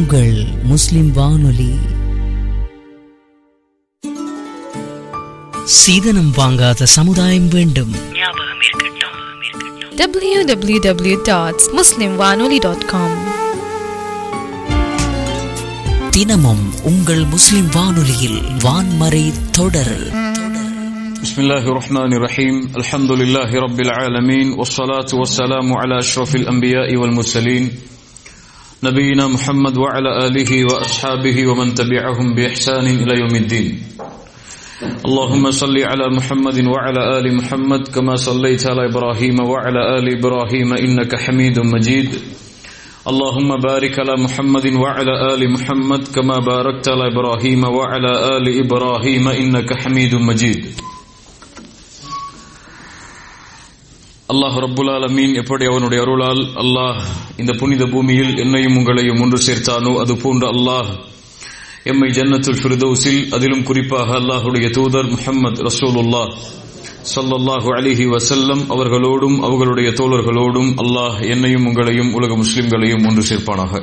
உங்கள் முஸ்லிம் வானொலி சீதனம் வாங்காத சமுதாயம் வேண்டும் www.muslimwanoli.com தினமும் உங்கள் முஸ்லிம் வானொலியில் வான்மறை தொடர் بسم الله الرحمن الرحيم الحمد لله رب العالمين والصلاة والسلام على أشرف الأنبياء والمرسلين نبينا محمد وعلى آله وأصحابه ومن تبعهم بإحسان إلى يوم الدين اللهم صل على محمد وعلى آل محمد كما صليت على إبراهيم وعلى آل إبراهيم إنك حميد مجيد اللهم بارك على محمد وعلى آل محمد كما باركت على إبراهيم وعلى آل إبراهيم إنك حميد مجيد அல்லாஹ் ரப்புல் ஆலமீன் எப்படி அவனுடைய அருளால் அல்லாஹ் இந்த புனித பூமியில் என்னையும் உங்களையும் ஒன்று சேர்த்தானோ அது போன்று அல்லாஹ் எம்மை ஜன்னத்துல் ஃபிர்தௌஸில் அதிலும் குறிப்பாக அல்லாஹுடைய தூதர் முஹம்மது ரசூலுல்லாஹ் ஸல்லல்லாஹு அலைஹி வஸல்லம் அவர்களோடும் அவர்களுடைய தோழர்களோடும் அல்லாஹ் என்னையும் உங்களையும் உலக முஸ்லிம்களையும் ஒன்று சேர்ப்பானாக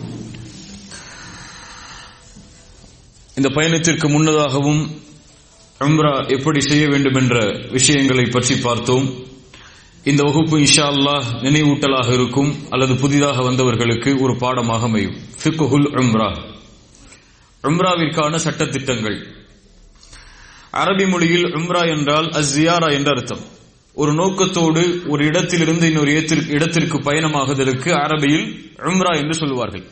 இந்த பயணத்திற்கு முன்னதாகவும் உம்ரா எப்படி செய்ய வேண்டும் என்ற விஷயங்களை பற்றி பார்த்தோம் இந்த வகுப்பு இன்ஷா அல்லாஹ் நினைவூட்டலாக இருக்கும் அல்லது புதிதாக வந்தவர்களுக்கு ஒரு பாடமாக அமையும் ஃபிக்குஹுல் உம்ரா உம்ராவிற்கான சட்டத்திட்டங்கள் அரபி மொழியில் உம்ரா என்றால் அஸ்ஸியாரா என்ற அர்த்தம் ஒரு நோக்கத்தோடு ஒரு இடத்திலிருந்து இன்னொரு இடத்திற்கு- இடத்திற்கு பயணமாகுதலுக்கு அரபியில் உம்ரா என்று சொல்லுவார்கள்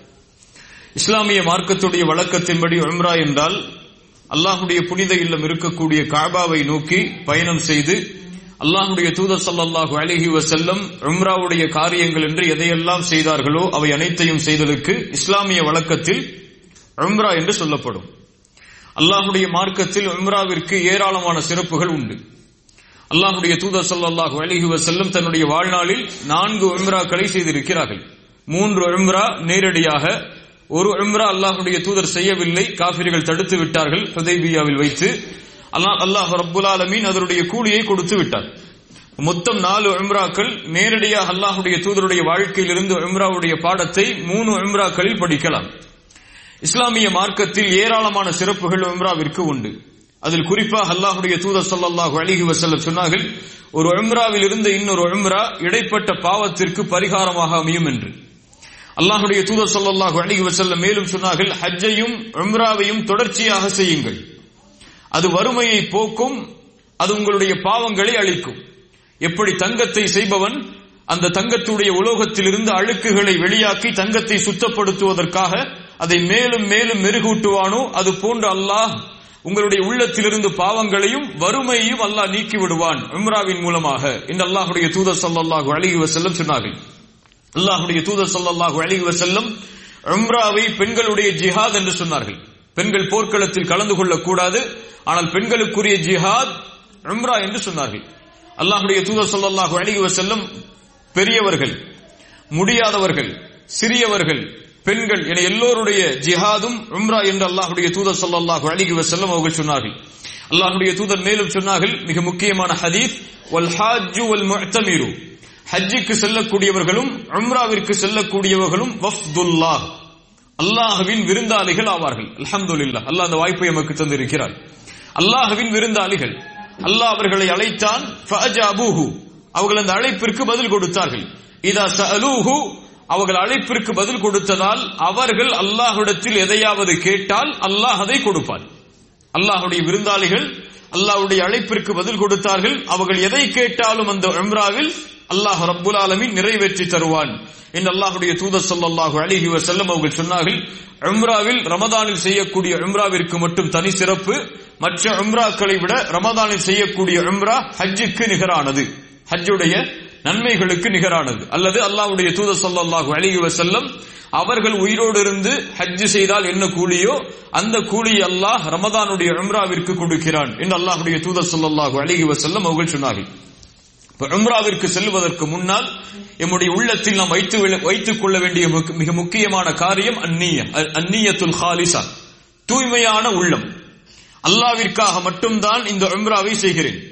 இஸ்லாமிய மார்க்கத்துடைய வழக்கத்தின்படி உம்ரா என்றால் அல்லாஹுடைய புனித இல்லம் இருக்கக்கூடிய காபாவை நோக்கி பயணம் செய்து அல்லாஹுடைய தூதர் ஸல்லல்லாஹு அலைஹி வஸல்லம் உம்ராவுடைய காரியங்கள் என்று எதையெல்லாம் செய்தார்களோ அவை அனைத்தையும் செய்தலுக்கு இஸ்லாமிய வழக்கத்தில் உம்ரா என்று சொல்லப்படும் அல்லாஹுடைய மார்க்கத்தில் உம்ராவிற்கு ஏராளமான சிறப்புகள் உண்டு அல்லாஹுடைய தூதர் ஸல்லல்லாஹு அலைஹி வஸல்லம் தன்னுடைய வாழ்நாளில் நான்கு உம்ராக்களை செய்திருக்கிறார்கள் மூன்று உம்ரா நேரடியாக ஒரு உம்ரா அல்லாஹுடைய தூதர் செய்யவில்லை காபிர்கள் தடுத்து விட்டார்கள் ஹுதைபியாவில் வைத்து அல்லாஹ் அல்லாஹ் ரப்புல் ஆலமீன் அதனுடைய கூலியை கொடுத்து விட்டார் மொத்தம் நாலு உம்ராக்கள் நேரடியாக அல்லாஹுடைய தூதருடைய வாழ்க்கையிலிருந்து உம்ராவுடைய பாடத்தை மூணு உம்ராக்களில் படிக்கலாம் இஸ்லாமிய மார்க்கத்தில் ஏராளமான சிறப்புகள் உம்ராவிற்கு உண்டு அதில் குறிப்பாக அல்லாஹுடைய தூதர் ஸல்லல்லாஹு அலைஹி வஸல்லம் சொன்னார்கள் ஒரு உம்ராவில் இருந்து இன்னொரு உம்ரா இடைப்பட்ட பாவத்திற்கு பரிகாரமாக அமையும் என்று அல்லாஹுடைய தூதர் ஸல்லல்லாஹு அலைஹி வஸல்லம் மேலும் சொன்னார்கள் ஹஜ்ஜையும் உம்ராவையும் தொடர்ச்சியாக செய்யுங்கள் அது வறுமையை போக்கும் அது உங்களுடைய பாவங்களை அழிக்கும் எப்படி தங்கத்தை செய்பவன் அந்த தங்கத்துடைய உலோகத்திலிருந்து அழுக்குகளை வெளியாக்கி தங்கத்தை சுத்தப்படுத்துவதற்காக அதை மேலும் மேலும் மெருகூட்டுவானோ அது போன்று அல்லாஹ் உங்களுடைய உள்ளத்திலிருந்து பாவங்களையும் வறுமையையும் அல்லாஹ் நீக்கி விடுவான் உம்ராவின் மூலமாக இந்த அல்லாஹுடைய தூதர் ஸல்லல்லாஹு அலைஹி வஸல்லம் சொன்னார்கள் அல்லாஹுடைய தூதர் ஸல்லல்லாஹு அலைஹி வஸல்லம் உம்ராவை பெண்களுடைய ஜிஹாத் என்று சொன்னார்கள் பெண்கள் போர்க்களத்தில் கலந்து கொள்ளக்கூடாது ஆனால் பெண்களுக்குரிய ஜிஹாத் உம்ரா என்று சொன்னார்கள் அல்லாஹுடைய தூதர் ஸல்லல்லாஹு அலைஹி வஸல்லம் பெரியவர்கள் முடியாதவர்கள் சிறியவர்கள் பெண்கள் என எல்லோருடைய ஜிஹாதும் உம்ரா என்று அல்லாஹுடைய தூதர் ஸல்லல்லாஹு அலைஹி வஸல்லம் அவர்கள் சொன்னார்கள் அல்லாஹுடைய தூதர் மேலும் சொன்னார்கள் மிக முக்கியமான ஹதீஸ் வல் ஹாஜ்ஜு வல் முஅ்தமிரு ஹஜ்ஜுக்கு செல்லக்கூடியவர்களும் உம்ராவிற்கு செல்லக்கூடியவர்களும் வஃப்துல்லாஹ் அல்லாஹ்வின் விருந்தாளிகள் ஆவார்கள் அல்ஹம்துலில்லாஹ் அல்லாஹ் அந்த வாய்ப்பை நமக்கு தந்திருக்கிறார் அல்லாஹ்வின் விருந்தாளிகள் அல்லாஹ் அவர்களை அழைத்தான் ஃபஅஜாபூஹு அவர்கள் அந்த அழைப்பிற்கு பதில் கொடுத்தார்கள் இதா சஅலூஹு அவர்கள் அழைப்பிற்கு பதில் கொடுத்ததால் அவர்கள் அல்லாஹ்விடத்தில் எதையாவது கேட்டால் அல்லாஹ் அதை கொடுப்பான் அல்லாஹ்வுடைய விருந்தாளிகள் அல்லாஹ்வுடைய அழைப்பிற்கு பதில் கொடுத்தார்கள் அவர்கள் எதை கேட்டாலும் அந்த உம்ராவில் அல்லாஹ் ரப்புல் ஆலமீன் நிறைவேற்றி தருவான் என்று அல்லாஹ்வுடைய தூதர் ஸல்லல்லாஹு அலைஹி வஸல்லம் அவர்கள் சொன்னார்கள் உம்ராவில் ரமதானில் செய்யக்கூடிய உம்ராவிற்கு மட்டும் தனி சிறப்பு மற்ற உம்ராக்களை விட ரமதானில் செய்யக்கூடிய உம்ரா ஹஜ்ஜுக்கு நிகரானது ஹஜ்ஜுடைய நன்மைகளுக்கு நிகரானது அல்லது அல்லாஹ்வுடைய தூதர் ஸல்லல்லாஹு அலைஹி வஸல்லம் அவர்கள் உயிரோடு இருந்து ஹஜ் செய்தால் என்ன கூலியோ அந்த கூலி அல்லாஹ் ரமதானுடைய உம்ராவிற்கு கொடுக்கிறான் என்று அல்லாஹ்வுடைய தூதர் ஸல்லல்லாஹு அலைஹி வஸல்லம் அவர்கள் சொன்னார்கள் இப்ப உம்ராவிற்கு செல்வதற்கு முன்னால் எம்முடைய உள்ளத்தில் நாம் வைத்து வைத்துக் கொள்ள வேண்டிய முக்க- மிக முக்கியமான காரியம் அந்நிய அந்நியத்துல் ஹாலிசா தூய்மையான உள்ளம் அல்லாவிற்காக மட்டும்தான் இந்த உம்ராவை செய்கிறேன்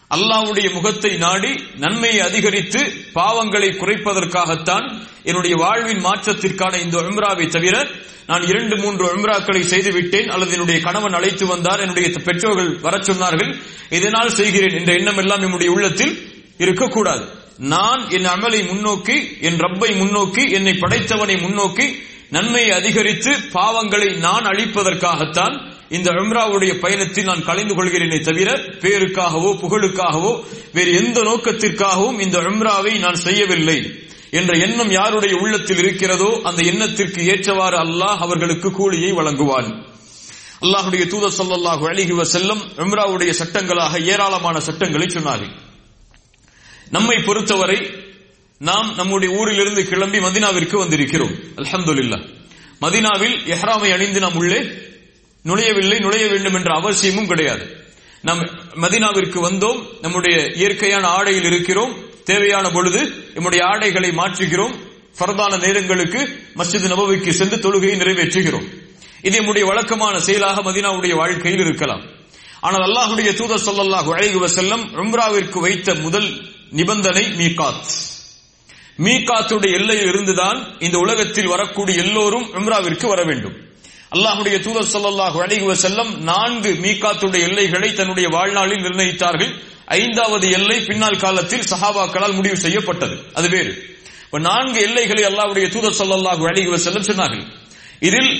அல்லாஹ்வுடைய முகத்தை நாடி நன்மையை அதிகரித்து பாவங்களை குறைப்பதற்காகத்தான் என்னுடைய வாழ்வின் மாற்றத்திற்கான இந்த உம்ராவை தவிர நான் இரண்டு மூன்று உம்ராக்களை செய்து விட்டேன் அல்லது என்னுடைய கணவன் அழைத்து வந்தார் என்னுடைய பெற்றோர்கள் வரச் சொன்னார்கள் இதனால் செய்கிறேன் என்ற எண்ணம் எல்லாம் என்னுடைய உள்ளத்தில் இருக்கக்கூடாது நான் என் அமலை முன்னோக்கி என் ரப்பை முன்னோக்கி என்னை படைத்தவனை முன்னோக்கி நன்மையை அதிகரித்து பாவங்களை நான் அழிப்பதற்காகத்தான் இந்த உம்ராவுடைய பயணத்தில் நான் கலந்து கொள்கிறேனே தவிர பேருக்காகவோ புகழுக்காகவோ வேறு எந்த நோக்கத்திற்காகவும் இந்த உம்ராவை நான் செய்யவில்லை என்ற எண்ணம் யாருடைய உள்ளத்தில் இருக்கிறதோ அந்த எண்ணத்திற்கு ஏற்றவாறு அல்லாஹ் அவர்களுக்கு கூலியை வழங்குவான் அல்லாஹுடைய தூதர் ஸல்லல்லாஹு அலைஹி வஸல்லம் உம்ராவுடைய சட்டங்களாக ஏராளமான சட்டங்களை சொன்னார்கள் நம்மை பொறுத்தவரை நாம் நம்முடைய ஊரிலிருந்து கிளம்பி மதினாவிற்கு வந்திருக்கிறோம் அல்ஹம்துலில்லாஹ் மதினாவில் எஹ்ராமை அணிந்து நாம் உள்ளே நுழையவில்லை நுழைய வேண்டும் என்ற அவசியமும் கிடையாது நாம் மதினாவிற்கு வந்தோம் நம்முடைய இயற்கையான ஆடையில் இருக்கிறோம் தேவையான பொழுது நம்முடைய ஆடைகளை மாற்றுகிறோம் ஃபர்தான நேரங்களுக்கு மஸ்ஜித் நபவிக்கு சென்று தொழுகையை நிறைவேற்றுகிறோம் இது நம்முடைய வழக்கமான செயலாக மதினாவுடைய வாழ்க்கையில் இருக்கலாம் ஆனால் அல்லாஹுடைய தூதர் ஸல்லல்லாஹு அலைஹி வஸல்லம் உம்ராவிற்கு வைத்த முதல் நிபந்தனை மீகாத் மீகாத்துடைய எல்லையில் இருந்துதான் இந்த உலகத்தில் வரக்கூடிய எல்லோரும் உம்ராவிற்கு வர வேண்டும் அல்லாஹுடைய தூதர் ஸல்லல்லாஹு அலைஹி வஸல்லம் நான்கு மீகாத்துடைய எல்லைகளை தன்னுடைய வாழ்நாளில் நிர்ணயித்தார்கள் ஐந்தாவது எல்லை பின்னால் காலத்தில் சஹாபாக்களால் முடிவு செய்யப்பட்டது அது வேறு இப்ப நான்கு எல்லைகளை அல்லாஹ்வுடைய தூதர் ஸல்லல்லாஹு அலைஹி வஸல்லம் சொன்னார்கள் இதில்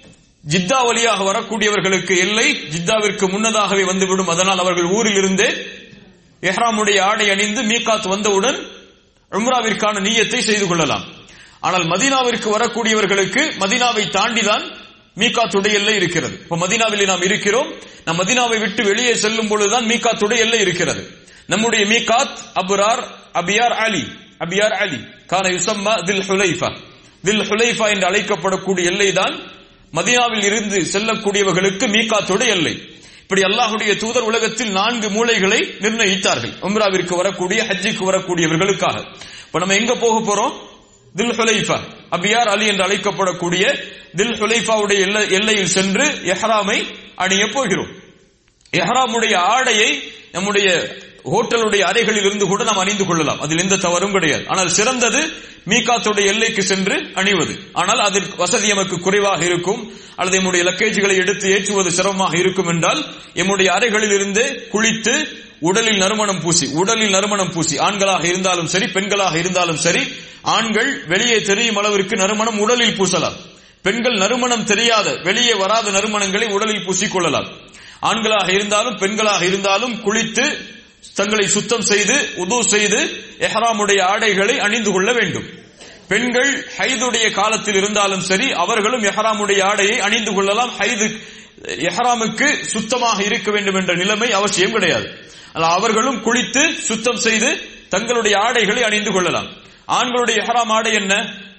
ஜித்தா வழியாக வரக்கூடியவர்களுக்கு எல்லை ஜித்தாவிற்கு முன்னதாகவே வந்துவிடும் அதனால் அவர்கள் ஊரில் இருந்தே எஹ்ராமுடைய ஆடை அணிந்து மீகாத் வந்தவுடன் உம்ராவிற்கான நீயத்தை செய்து கொள்ளலாம் ஆனால் மதீனாவிற்கு வரக்கூடியவர்களுக்கு மதீனாவை தாண்டிதான் மீகாத்துடைய எல்லை இருக்கிறது இப்ப மதீனாவில் நாம் இருக்கிறோம் நம் மதீனாவை விட்டு வெளியே செல்லும் பொழுதுதான் மீகாத்துடைய எல்லை இருக்கிறது நம்முடைய மீகாத் அபுரார் அபியார் அலி அபியார் அலி கான யுசம்மா தில் ஹுலைஃபா தில் ஹுலைஃபா என்று அழைக்கப்படக்கூடிய எல்லைதான் மதீனாவில் இருந்து செல்லக்கூடியவர்களுக்கு மீகாத்துடைய எல்லை இப்படி அல்லாஹுடைய தூதர் உலகத்தில் நான்கு மூலைகளை நிர்ணயித்தார்கள் உம்ராவிற்கு வரக்கூடிய ஹஜ்ஜிக்கு வரக்கூடியவர்களுக்காக இப்ப நம்ம எங்க போக போறோம் தில் ஹுலைஃபா அபியார் அலி என்று அழைக்கப்படக்கூடிய தில் ஹுலைஃபாவுடைய எல்லை- எல்லையில் சென்று எஹ்ராமை அணிய போகிறோம் எஹ்ராமுடைய ஆடையை நம்முடைய ஹோட்டலுடைய அறைகளில் இருந்து கூட நாம் அணிந்து கொள்ளலாம் அதில் எந்த தவறும் கிடையாது ஆனால் சிறந்தது மீகாத்துடைய எல்லைக்கு சென்று அணிவது ஆனால் அதற்கு வசதி நமக்கு குறைவாக இருக்கும் அல்லது நம்முடைய லக்கேஜ்களை எடுத்து ஏற்றுவது சிரமமாக இருக்கும் என்றால் எம்முடைய அறைகளில் இருந்து குளித்து உடலில் நறுமணம் பூசி உடலில் நறுமணம் பூசி ஆண்களாக இருந்தாலும் சரி பெண்களாக இருந்தாலும் சரி ஆண்கள் வெளியே தெரியும் அளவிற்கு நறுமணம் உடலில் பூசலாம் பெண்கள் நறுமணம் தெரியாத வெளியே வராத நறுமணங்களை உடலில் பூசிக்கொள்ளலாம் ஆண்களாக இருந்தாலும் பெண்களாக இருந்தாலும் குளித்து தங்களை சுத்தம் செய்து உது செய்து எஹ்ராமுடைய ஆடைகளை அணிந்து கொள்ள வேண்டும் பெண்கள் ஹைதுடைய காலத்தில் இருந்தாலும் சரி அவர்களும் எஹ்ராமுடைய ஆடையை அணிந்து கொள்ளலாம் ஹைது எஹ்ராமுக்கு சுத்தமாக இருக்க வேண்டும் என்ற நிலைமை அவசியம் கிடையாது ஆனால் அவர்களும் குளித்து சுத்தம் செய்து தங்களுடைய ஆடைகளை அணிந்து கொள்ளலாம் ஆண்களுடைய எஹ்ராம் ஆடை என்ன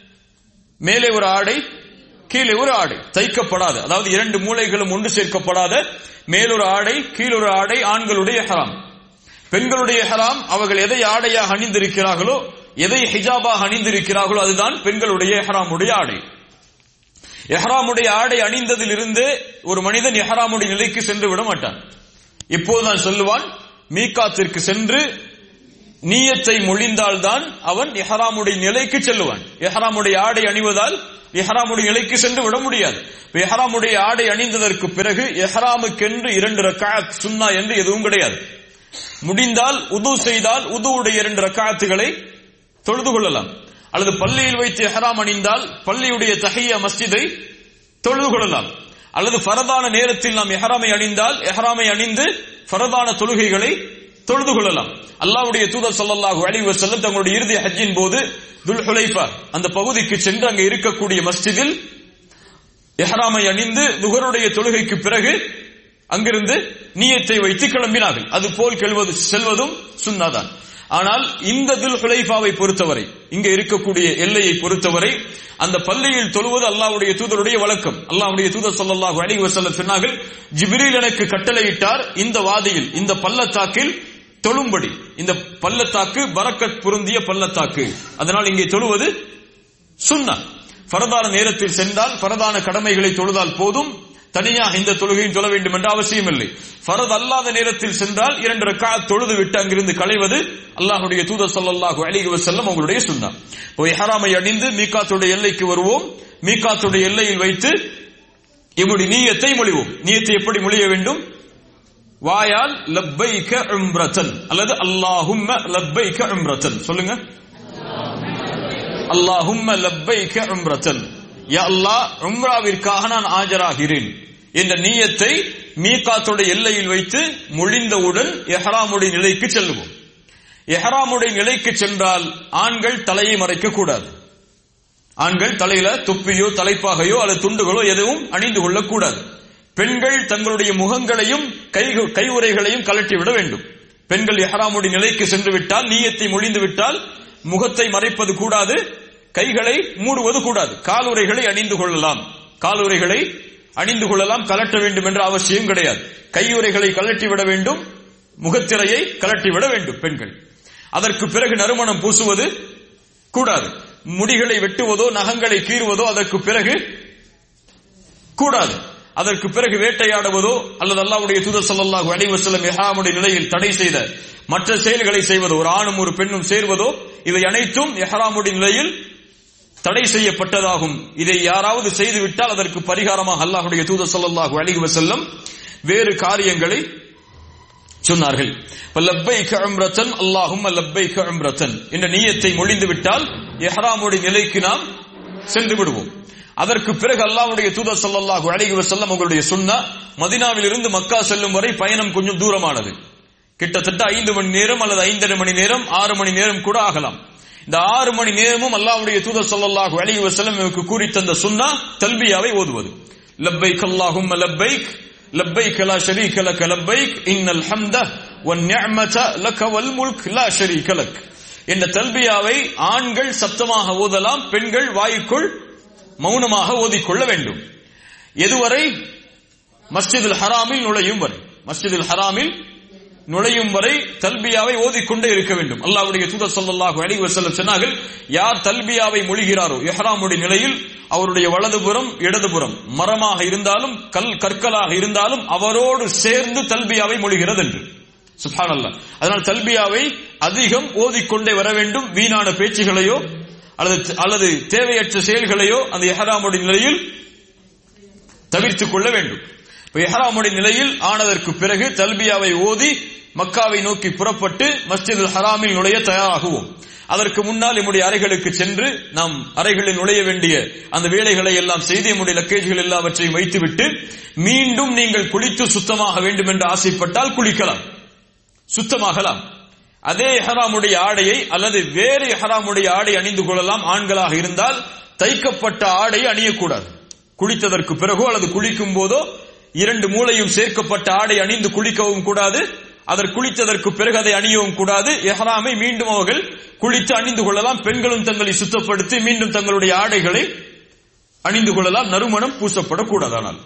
மேலே ஒரு ஆடை கீழே ஒரு ஆடை தைக்கப்படாத அதாவது இரண்டு மூலைகளும் ஒன்று சேர்க்கப்படாத மேலொரு ஆடை கீழொரு ஆடை ஆண்களுடைய ஹராம் பெண்களுடைய ஹராம் அவர்கள் எதை ஆடையாக அணிந்திருக்கிறார்களோ எதை ஹிஜாபாக அணிந்திருக்கிறார்களோ அதுதான் பெண்களுடைய எஹ்ராமுடைய ஆடை எஹ்ராமுடைய ஆடை அணிந்ததிலிருந்து ஒரு மனிதன் எஹ்ராமுடைய நிலைக்கு சென்று விட மாட்டான் இப்போது நான் சொல்லுவான் மீகாத்திற்கு சென்று நீயத்தை மொழிந்தால்தான் அவன் எஹராமுடைய நிலைக்கு செல்லுவான் எஹராமுடைய ஆடை அணிவதால் எஹராமுடைய நிலைக்கு சென்று விட முடியாது இப்ப எஹராமுடைய ஆடை அணிந்ததற்கு பிறகு எஹராமுக்கென்று இரண்டு ரக்காத் சுன்னா என்று எதுவும் கிடையாது முடிந்தால் உது செய்தால் உதுவுடைய இரண்டு ரக்காத்துகளை தொழுது கொள்ளலாம் அல்லது பள்ளியில் வைத்து எஹராம் அணிந்தால் பள்ளியுடைய தஹிய மஸ்ஜிதை தொழுது கொள்ளலாம் அல்லது ஃபரதான நேரத்தில் நாம் எஹராமை அணிந்தால் எஹராமை அணிந்து ஃபரதான தொழுகைகளை தொழுது கொள்ளலாம் அல்லாஹ்வுடைய தூதர் ஸல்லல்லாஹு அலைஹி வஸல்லம் தங்களுடைய இறுதி ஹஜ்ஜின் போது துல் ஹுலைஃபா அந்த பகுதிக்கு சென்று அங்கே இருக்கக்கூடிய மஸ்ஜிதில் எஹ்ராமை அணிந்து துஹருடைய தொழுகைக்கு பிறகு அங்கிருந்து நீயத்தை வைத்து கிளம்பினார்கள் அது போல் கெல்வது செல்வதும் சுன்னாதான் ஆனால் இந்த துல் ஹுலைஃபாவை பொறுத்தவரை இங்க இருக்கக்கூடிய எல்லையை பொறுத்தவரை அந்த பள்ளியில் தொழுவது அல்லாஹ்வுடைய தூதருடைய வழக்கம் அல்லாஹ்வுடைய தூதர் ஸல்லல்லாஹு அலைஹி வஸல்லம் சொன்னார்கள் ஜிப்ரீல் எனக்கு கட்டளையிட்டார் இந்த வாதியில் இந்த பள்ளத்தாக்கில் தொழும்படி இந்த பள்ளத்தாக்கு பரக்கத் பொருந்திய பள்ளத்தாக்கு அதனால் இங்கே தொழுவது சுன்னா ஃபரதான நேரத்தில் சென்றால் ஃபரதான கடமைகளை தொழுதால் போதும் தனியாக இந்த தொழுகையும் தொழ வேண்டும் என்ற அவசியம் இல்லை ஃபரத் அல்லாத நேரத்தில் சென்றால் இரண்டு ரக்காத் தொழுது விட்டு அங்கிருந்து களைவது அல்லாஹ்வுடைய தூதர் ஸல்லல்லாஹு அலைஹி வஸல்லம் அவங்களுடைய சுன்னா போய் ஹராமை அணிந்து மீகாத்துடைய எல்லைக்கு வருவோம் மீகாத்துடைய எல்லையில் வைத்து இப்படி நீயத்தை மொழிவோம் நீயத்தை எப்படி மொழிய வேண்டும் வாயால் லப்பைக உம்ரத்தன் அல்லது அல்லாஹும்ம லப்பைக உம்ரத்தன் சொல்லுங்க அல்லாஹும்ம லப்பைக உம்ரத்தன் யா அல்லாஹ் உம்ராவிற்காக நான் ஆஜராகிறேன் என்ற நீயத்தை மீகாத்துடைய எல்லையில் வைத்து மொழிந்தவுடன் எஹ்ராமுடைய நிலைக்கு செல்லுவோம் எஹ்ராமுடைய நிலைக்கு சென்றால் ஆண்கள் தலையை மறைக்க கூடாது ஆண்கள் தலையில தொப்பியோ தலைப்பாகையோ அல்லது துண்டுகளோ எதுவும் அணிந்து கொள்ளக்கூடாது பெண்கள் தங்களுடைய முகங்களையும் கை கையுறைகளையும் கலட்டி விட வேண்டும் பெண்கள் எஹராமுடைய நிலைக்கு சென்று விட்டால் நீயத்தை மொழிந்து விட்டால் முகத்தை மறைப்பது கூடாது கைகளை மூடுவது கூடாது காலுறைகளை அணிந்து கொள்ளலாம் காலுறைகளை அணிந்து கொள்ளலாம் கலட்ட வேண்டும் என்ற அவசியம் கிடையாது கையுறைகளை கலட்டி விட வேண்டும் முகத்திரையை கலட்டி விட வேண்டும் பெண்கள் அதற்கு பிறகு நறுமணம் பூசுவது கூடாது முடிகளை வெட்டுவதோ நகங்களை கீறுவதோ அதற்கு பிறகு கூடாது அதற்கு பிறகு வேட்டையாடுவதோ அல்லது அல்லாவுடைய தூதர் ஸல்லல்லாஹு அலைஹி வஸல்லம் இஹ்ராமுடைய நிலையில் தடை செய்த மற்ற செயல்களை செய்வதோ ஒரு ஆணும் ஒரு பெண்ணும் சேர்வதோ இவை அனைத்தும் இஹ்ராமுடைய நிலையில் தடை செய்யப்பட்டதாகும் இதை யாராவது செய்துவிட்டால் அதற்கு பரிகாரமாக அல்லாஹுடைய தூதர் ஸல்லல்லாஹு அலைஹி வஸல்லம் வேறு காரியங்களை சொன்னார்கள் லப்பைக உம்ரத்தன் அல்லாஹும்ம லப்பைக உம்ரத்தன் என்ற நியத்தை மொழிந்து விட்டால் இஹ்ராமுடைய நிலைக்கு நாம் சென்று விடுவோம் அதற்கு பிறகு அல்லாஹ்வுடைய தூதர் ஸல்லல்லாஹு அலைஹி வஸல்லம் அவர்களுடைய சுன்னா மதீனாவில் இருந்து மக்கா செல்லும் வரை பயணம் கொஞ்சம் தூரமானது கிட்டத்தட்ட ஐந்து மணி நேரம் அல்லது ஐந்தரை மணி நேரம் ஆறு மணி நேரம் கூட ஆகலாம் இந்த ஆறு மணி நேரமும் அல்லாஹ்வுடைய தூதர் ஸல்லல்லாஹு அலைஹி வஸல்லம் நமக்கு கூறி தந்த சுன்னா தல்பியாவை ஓதுவது லப்பைக் அல்லாஹும்ம லப்பைக் லப்பைக் லா ஷரீக லக லப்பைக் இன்னல் ஹம்த வன் நிஅமத லக வல் முல்க் லா ஷரீக லக் என்ற தல்பியாவை ஆண்கள் சப்தமாக ஓதலாம் பெண்கள் வாய்க்குள் மௌனமாக ஓதிக்கொள்ள வேண்டும் எதுவரை மஸ்ஜிதுல் ஹராமில் நுழையும் வரை மஸ்ஜிதுல் ஹராமில் நுழையும் வரை தல்பியாவை ஓதிக்கொண்டே இருக்க வேண்டும் அல்லாஹ்வுடைய தூதர் ஸல்லல்லாஹு அலைஹி வஸல்லம் சொன்னார்கள் யார் தல்பியாவை மொழிகிறாரோ இஹ்ராமுடைய நிலையில் அவருடைய வலதுபுறம் இடதுபுறம் மரமாக இருந்தாலும் கல் கற்களாக இருந்தாலும் அவரோடு சேர்ந்து தல்பியாவை மொழிகிறது என்று சுப்ஹானல்லாஹ் அதனால் தல்பியாவை அதிகம் ஓதிக்கொண்டே வர வேண்டும் வீணான பேச்சுகளையோ அல்லது அல்லது தேவையற்ற செயல்களையோ அந்த எஹராமுடைய நிலையில் தவிர்த்துக் கொள்ள வேண்டும் இப்ப எஹராமுடைய நிலையில் ஆனதற்கு பிறகு தல்பியாவை ஓதி மக்காவை நோக்கி புறப்பட்டு மஸ்ஜிதுல் ஹராமில் நுழைய தயாராகுவோம் அதற்கு முன்னால் நம்முடைய அறைகளுக்கு சென்று நாம் அறைகளில் நுழைய வேண்டிய அந்த வேலைகளை எல்லாம் செய்து நம்முடைய லக்கேஜ்கள் எல்லாவற்றையும் வைத்துவிட்டு மீண்டும் நீங்கள் குளித்து சுத்தமாக வேண்டும் என்று ஆசைப்பட்டால் குளிக்கலாம் சுத்தமாகலாம் அதே எஹராமுடைய ஆடையை அல்லது வேறு எஹராமுடைய ஆடை அணிந்து கொள்ளலாம் ஆண்களாக இருந்தால் தைக்கப்பட்ட ஆடை அணியக்கூடாது குளித்ததற்கு பிறகோ அல்லது குளிக்கும் போதோ இரண்டு மூளையும் சேர்க்கப்பட்ட ஆடை அணிந்து குளிக்கவும் கூடாது அதற்கு குளித்ததற்கு பிறகு அதை அணியவும் கூடாது எஹராமை மீண்டும் அவர்கள் குளித்து அணிந்து கொள்ளலாம் பெண்களும் தங்களை சுத்தப்படுத்தி மீண்டும் தங்களுடைய ஆடைகளை அணிந்து கொள்ளலாம் நறுமணம் பூசப்படக்கூடாது ஆனால்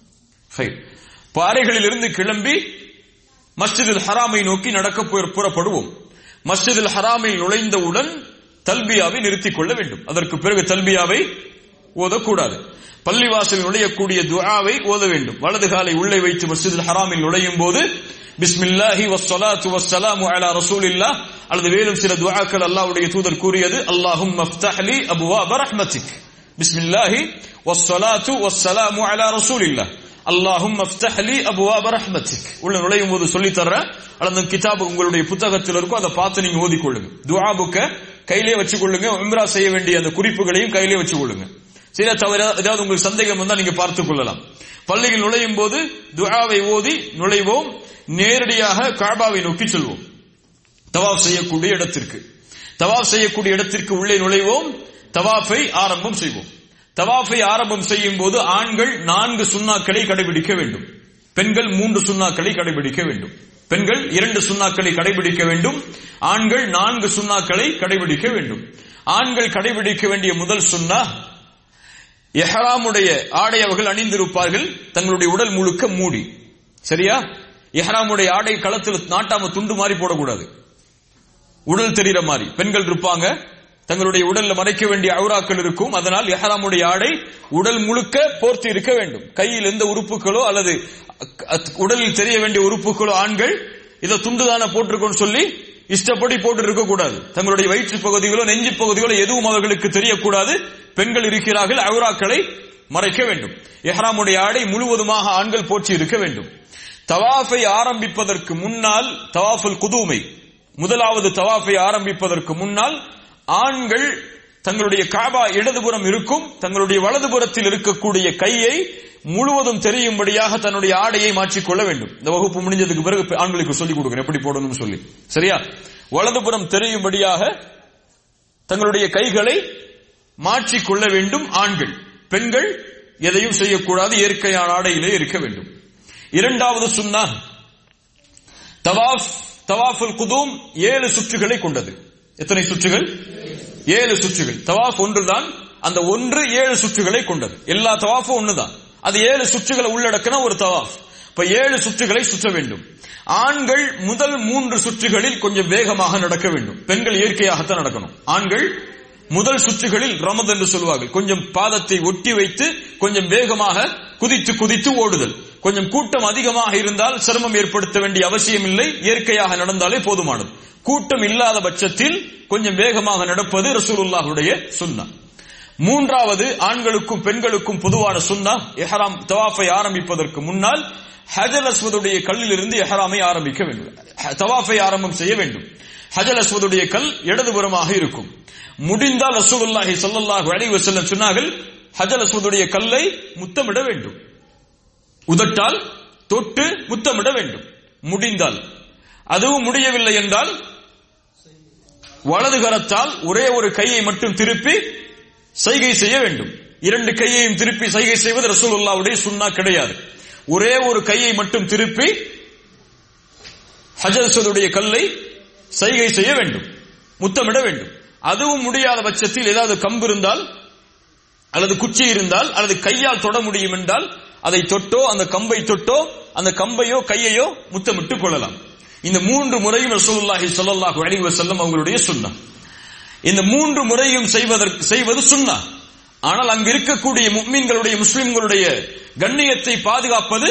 பாறைகளில் இருந்து கிளம்பி மஸ்ஜிதில் ஹராமை நோக்கி நடக்க புறப்படுவோம் மஸ்ஜிதில் ஹராமில் நுழைந்தவுடன் தல்பியாவை நிறுத்திக் கொள்ள வேண்டும் அதற்கு பிறகு தல்பியாவை ஓதக்கூடாது பள்ளிவாசல் நுழையக்கூடிய துஆவை ஓத வேண்டும் வலது காலை உள்ளே வைத்து மஸ்ஜிதில் ஹராமில் நுழையும் போது பிஸ்மில்லாஹி வஸ்ஸலாத்து வஸ்ஸலாமு அலா ரசூலில்லாஹ் அல்லது வேலும் சில துஆக்கள் அல்லாஹ்வுடைய தூதர் கூறியது அல்லாஹும் மஃப்தஹ்லி அபுவாப ரஹ்மத்திக் பிஸ்மில்லாஹி வஸ்ஸலாத்து வஸ்ஸலாமு அலா ரசூலில்லாஹ் அல்லாஹும் மஃப்தஹ்லி அபுவாப ரஹ்மத்திக் உள்ள நுழையும் போது சொல்லி தர்றேன் அல்லது கிதாப் உங்களுடைய புத்தகத்தில் இருக்கும் அதை பார்த்து நீங்க ஓதிக்கொள்ளுங்க துஆ புக்க கையிலே வச்சு கொள்ளுங்க உம்ரா செய்ய வேண்டிய அந்த குறிப்புகளையும் கையிலே வச்சு கொள்ளுங்க சில தவிர ஏதாவது உங்களுக்கு சந்தேகம் வந்தா நீங்க பார்த்துக் கொள்ளலாம் பள்ளியில் நுழையும் போது துஆவை ஓதி நுழைவோம் நேரடியாக காபாவை நோக்கி செல்வோம் தவாப் செய்யக்கூடிய இடத்திற்கு தவாப் செய்யக்கூடிய இடத்திற்கு உள்ளே நுழைவோம் தவாஃபை ஆரம்பம் செய்வோம் தவாஃபை ஆரம்பம் செய்யும் போது ஆண்கள் நான்கு சுண்ணாக்களை கடைபிடிக்க வேண்டும் பெண்கள் மூன்று சுண்ணாக்களை கடைபிடிக்க வேண்டும் பெண்கள் இரண்டு சுண்ணாக்களை கடைபிடிக்க வேண்டும் ஆண்கள் நான்கு சுண்ணாக்களை கடைபிடிக்க வேண்டும் ஆண்கள் கடைபிடிக்க வேண்டிய முதல் சுண்ணா எஹராமுடைய ஆடை அவர்கள் அணிந்திருப்பார்கள் தங்களுடைய உடல் முழுக்க மூடி சரியா எஹராமுடைய ஆடை களத்தில் நாட்டாம துண்டு மாதிரி போடக்கூடாது உடல் தெரிகிற மாதிரி பெண்கள் இருப்பாங்க தங்களுடைய உடல்ல மறைக்க வேண்டிய அவுராக்கள் இருக்கும் அதனால் எஹராமுடைய ஆடை உடல் முழுக்க போர்த்தி இருக்க வேண்டும் கையில் எந்த உறுப்புகளோ அல்லது உடலில் தெரிய வேண்டிய உறுப்புகளோ ஆண்கள் இதை துண்டுதான போட்டிருக்கோன்னு சொல்லி இஷ்டப்படி போட்டு இருக்க கூடாது தங்களுடைய வயிற்று பகுதிகளோ நெஞ்சு பகுதிகளோ எதுவும் அவர்களுக்கு தெரியக்கூடாது பெண்கள் இருக்கிறார்கள் அவுராக்களை மறைக்க வேண்டும் எஹ்ராமுடைய ஆடை முழுவதுமாக ஆண்கள் போற்றி இருக்க வேண்டும் தவாஃபை ஆரம்பிப்பதற்கு முன்னால் தவாஃபுல் குதூமை முதலாவது தவாஃபை ஆரம்பிப்பதற்கு முன்னால் ஆண்கள் தங்களுடைய காபா இடதுபுறம் இருக்கும் தங்களுடைய வலதுபுறத்தில் இருக்கக்கூடிய கையை முழுவதும் தெரியும்படியாக தன்னுடைய ஆடையை மாற்றிக்கொள்ள வேண்டும் இந்த வகுப்பு முடிஞ்சதுக்கு பிறகு ஆண்களுக்கு சொல்லிக் கொடுக்கிறேன் எப்படி போடணும்னு சொல்லி சரியா வலதுபுறம் தெரியும்படியாக தங்களுடைய கைகளை மாற்றிக்கொள்ள வேண்டும் ஆண்கள் பெண்கள் எதையும் செய்யக்கூடாது இயற்கையான ஆடையிலே இருக்க வேண்டும் இரண்டாவது சுன்னா தவாஃப் தவாஃபுல் குதூம் ஏழு சுற்றுகளை கொண்டது எத்தனை சுற்றுகள் ஏழு சுற்றுகள் தவாஃப் ஒன்றுதான் அந்த ஒன்று ஏழு சுற்றுகளை கொண்டது எல்லா தவாஃபும் ஒண்ணுதான் அது ஏழு சுற்றுகளை உள்ளடக்கின ஒரு தவாஃப் இப்ப ஏழு சுற்றுகளை சுற்ற வேண்டும் ஆண்கள் முதல் மூன்று சுற்றுகளில் கொஞ்சம் வேகமாக நடக்க வேண்டும் பெண்கள் இயற்கையாகத்தான் நடக்கணும் ஆண்கள் முதல் சுற்றுகளில் ரமத் என்று சொல்வார்கள் கொஞ்சம் பாதத்தை ஒட்டி வைத்து கொஞ்சம் வேகமாக குதித்து குதித்து ஓடுதல் கொஞ்சம் கூட்டம் அதிகமாக இருந்தால் சிரமம் ஏற்படுத்த வேண்டிய அவசியம் இல்லை இயற்கையாக நடந்தாலே போதுமானது கூட்டம் இல்லாத பட்சத்தில் கொஞ்சம் வேகமாக நடப்பது ரசூலுல்லாஹுடைய சுன்னா மூன்றாவது ஆண்களுக்கும் பெண்களுக்கும் பொதுவான சுன்னா எஹராம் தவாஃபை ஆரம்பிப்பதற்கு முன்னால் ஹஜல் அஸ்வதுடைய கல்லில் இருந்து எஹராமை ஆரம்பிக்க வேண்டும் தவாஃபை ஆரம்பம் செய்ய வேண்டும் ஹஜல் அஸ்வதுடைய கல் இடதுபுறமாக இருக்கும் முடிந்தால் ரசூலுல்லாஹி ஸல்லல்லாஹு அலைஹி வஸல்லம் சொன்னார்கள் ஹஜல் அஸ்வதுடைய கல்லை முத்தமிட வேண்டும் உதட்டால் தொட்டு முத்தமிட வேண்டும் முடிந்தால் அதுவும் முடியவில்லை என்றால் வலது கரத்தால் ஒரே ஒரு கையை மட்டும் திருப்பி சைகை செய்ய வேண்டும் இரண்டு கையையும் திருப்பி சைகை செய்வது ரசூலுல்லாவுடைய சுன்னா கிடையாது ஒரே ஒரு கையை மட்டும் திருப்பி ஹஜரசதுடைய கல்லை சைகை செய்ய வேண்டும் முத்தமிட வேண்டும் அதுவும் முடியாத பட்சத்தில் ஏதாவது கம்பு இருந்தால் அல்லது குச்சி இருந்தால் அல்லது கையால் தொட முடியும் என்றால் அதை தொட்டோ அந்த கம்பை தொட்டோ அந்த கம்பையோ கையையோ முத்தமிட்டுக் கொள்ளலாம் இந்த மூன்று முறையும் ரசூலுல்லாஹி ஸல்லல்லாஹு அலைஹி வஸல்லம் அவங்களுடைய சுன்னா இந்த மூன்று முறையும் செய்வதற்கு செய்வது சுன்னா ஆனால் அங்கு இருக்கக்கூடிய முக்மீன்களுடைய முஸ்லிம்களுடைய கண்ணியத்தை பாதுகாப்பது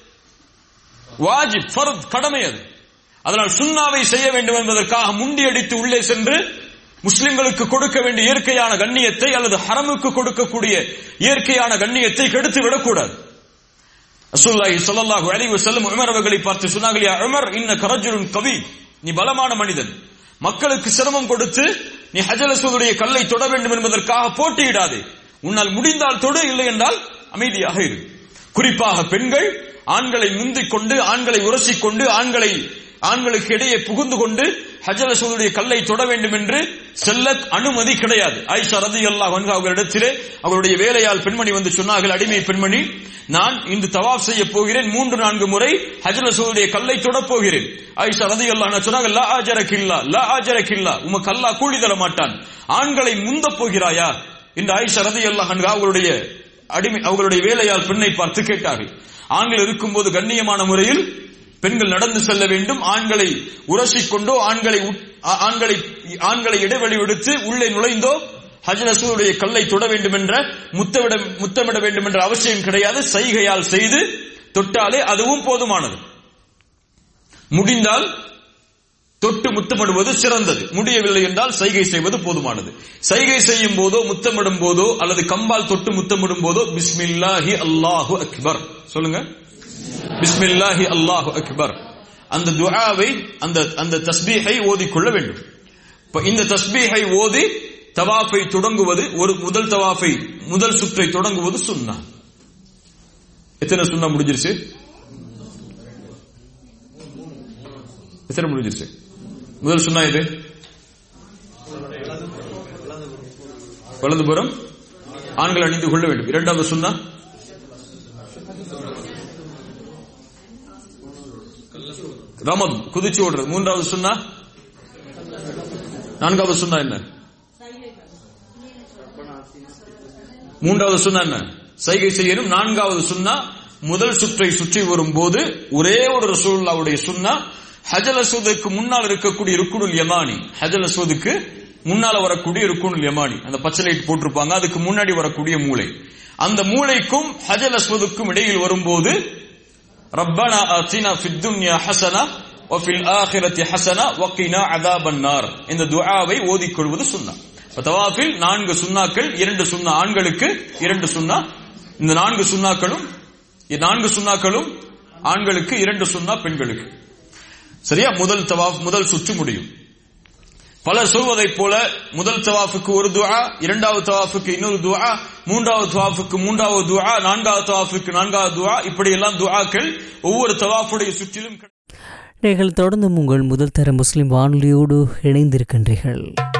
வாஜிப் ஃபர்த் கடமை அது அதனால் சுன்னாவை செய்ய வேண்டும் என்பதற்காக முண்டி அடித்து உள்ளே சென்று முஸ்லிம்களுக்கு கொடுக்க வேண்டிய இயற்கையான கண்ணியத்தை அல்லது ஹரமுக்கு கொடுக்கக்கூடிய இயற்கையான கண்ணியத்தை கெடுத்து விடக்கூடாது ரசூலுல்லாஹி ஸல்லல்லாஹு அலைஹி வஸல்லம் உமர் அவர்களை பார்த்து சொன்னார்கள் யா உமர் இன்னக ரஜுலுன் கவி நீ பலமான மனிதன் மக்களுக்கு சிரமம் கொடுத்து நீ ஹஜல் அஸ்வதுடைய கல்லை தொட வேண்டும் என்பதற்காக போட்டியிடாதே உன்னால் முடிந்தால் தொடு இல்லை என்றால் அமைதியாக இரு குறிப்பாக பெண்கள் ஆண்களை முந்திக் கொண்டு ஆண்களை உரசிக் கொண்டு ஆண்களை ஆண்களுக்கு இடையே புகுந்து கொண்டு ஹஜல் அஸ்வதுடைய கல்லை தொட வேண்டும் என்று செல்ல அனுமதி கிடையாது ஆயிஷா ரதி அல்லாஹ் அவர்களிடத்திலே அவருடைய வேலையால் பெண்மணி வந்து சொன்னார்கள் அடிமை பெண்மணி நான் இன்று தவாப் செய்ய போகிறேன் மூன்று நான்கு முறை ஹஜல் அஸ்வதுடைய கல்லை தொடப் போகிறேன் ஆயிஷா ரதி அல்லாஹ் சொன்னாங்க லா ஆஜரக்கில்லா லா ஆஜரக்கில்லா உமக்கு அல்லாஹ் கூலி தர மாட்டான் ஆண்களை முந்த போகிறாயா என்று ஆயிஷா ரதி அல்லாஹ் அவர்களுடைய அடிமை அவர்களுடைய வேலையால் பெண்ணை பார்த்து கேட்டார்கள் ஆண்கள் இருக்கும்போது கண்ணியமான முறையில் பெண்கள் நடந்து செல்ல வேண்டும் ஆண்களை உரசிக்கொண்டோ ஆண்களை ஆண்களை ஆண்களை இடைவெளி விடுத்து உள்ளே நுழைந்தோ ஹஜ் ரசூலுடைய கல்லை தொட வேண்டும் என்ற முத்தமிட முத்தமிட வேண்டும் என்ற அவசியம் கிடையாது சைகையால் செய்து தொட்டாலே அதுவும் போதுமானது முடிந்தால் தொட்டு முத்தமிடுவது சிறந்தது முடியவில்லை என்றால் சைகை செய்வது போதுமானது சைகை செய்யும் போதோ முத்தமிடும் போதோ அல்லது கம்பால் தொட்டு முத்தமிடும் போதோ பிஸ்மில்லாஹி அல்லாஹு அக்பர் சொல்லுங்க பிஸ்மில்லாஹி அல்லாஹு அக்பர் அந்த துஆவை அந்த அந்த தஸ்பீஹை ஓதிக்கொள்ள வேண்டும் இப்ப இந்த தஸ்பீஹை ஓதி தவாஃபை தொடங்குவது ஒரு முதல் தவாஃபை முதல் சுற்றை தொடங்குவது சுன்னா எத்தனை சுன்னா முடிஞ்சிருச்சு எத்தனை முடிஞ்சிருச்சு முதல் சுன்னா இது வலதுபுறம் ஆண்கள் அணிந்து கொள்ள வேண்டும் இரண்டாவது சுன்னா ரமம் குதிச்சு ஓடுறது மூன்றாவது சுன்னா நான்காவது சுன்னா என்ன மூன்றாவது சுன்னா என்ன சைகை செய்யணும் நான்காவது சுன்னா முதல் சுற்றை சுற்றி வரும்போது ஒரே ஒரு ரசூல்லாவுடைய சுன்னா ஹஜல் அசோதுக்கு முன்னால் இருக்கக்கூடிய ருக்குனுல் யமானி ஹஜல் அசோதுக்கு முன்னால வரக்கூடிய ருக்குனுல் யமானி அந்த பச்சை லைட் போட்டிருப்பாங்க அதுக்கு முன்னாடி வரக்கூடிய மூளை அந்த மூளைக்கும் ஹஜல் அஸ்வதுக்கும் இடையில் வரும்போது ரப்பனா ஆத்தினா ஃபித் துன்யா ஹசனா வஃபில் ஆஹிரத்தி ஹசனா வக்கினா அதாபன் நார் இந்த துஆவை ஓதிக்கொள்வது சுன்னா இப்ப தவாஃபில் நான்கு சுன்னாக்கள் இரண்டு சுன்னா ஆண்களுக்கு இரண்டு சுன்னா இந்த நான்கு சுன்னாக்களும் இந்த நான்கு சுன்னாக்களும் ஆண்களுக்கு இரண்டு சுன்னா பெண்களுக்கு சரியா முதல் தவாஃப் முதல் சுற்று முடியும் பலர் சொல்வதைப் போல முதல் தவாஃபுக்கு ஒரு துஆ இரண்டாவது தவாஃபுக்கு இன்னொரு துஆ மூன்றாவது தவாஃபுக்கு மூன்றாவது துஆ நான்காவது தவாஃபுக்கு நான்காவது துஆ இப்படி எல்லாம் துஆக்கள் ஒவ்வொரு தவாஃபுடைய சுற்றிலும் நீங்கள் தொடர்ந்து உங்கள் முதல் தர முஸ்லிம் வானொலியோடு இணைந்திருக்கின்றீர்கள்